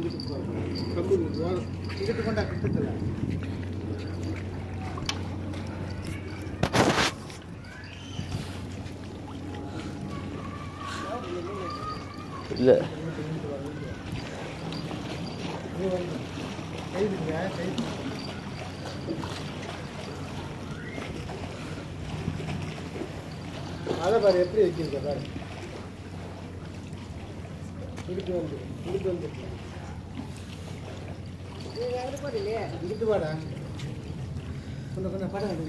இங்கிட்டு போ. கம்பு இங்கிட்டு வா. இங்கிட்டு கொண்டா கிட்டத்துல இல்லை நீ வந்து கைதுங்க கைது அதை பாரு எப்படி வச்சிருக்க பாரு இங்கிட்டு வந்து இங்கிட்டு வந்து இங்கிட்டு வாடா கொஞ்சம் கொஞ்சம் படம் எடு.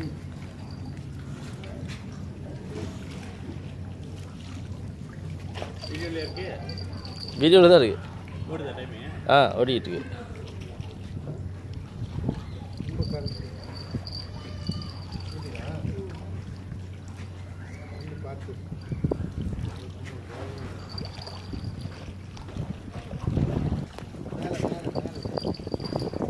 வீடியோல இருக்கு வீடியோவில் தான் இருக்குது ஓடுதா டைமிங் ஆ ஓடிக்கிட்டு இருக்கு ரொம்ப கருத்து புரியுதா? வந்து பார்த்து மேலே மேலே மேலே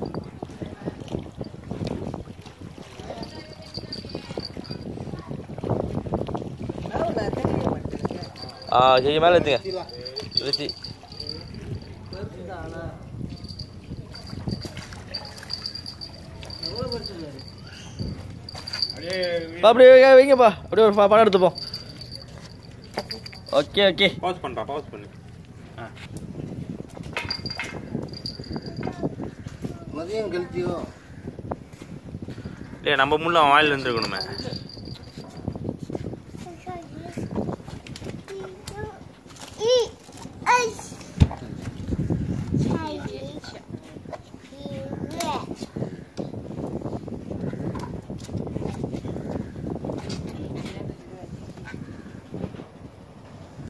ஆ சரி மேலே எடுத்துங்க கீழே. திருச்சி அப்படியே பா, அப்படியே வைங்க, வைங்கப்பா அப்படியே ஒரு ப- படம் எடுத்துப்போம் ஓகே ஓகே பாஸ் பண்ணுறா பாஸ் பண்ணு ஆ மதியம் கழிச்சியோ டேய் நம்ம முள்ள வாயில் இருந்துருக்கணுமே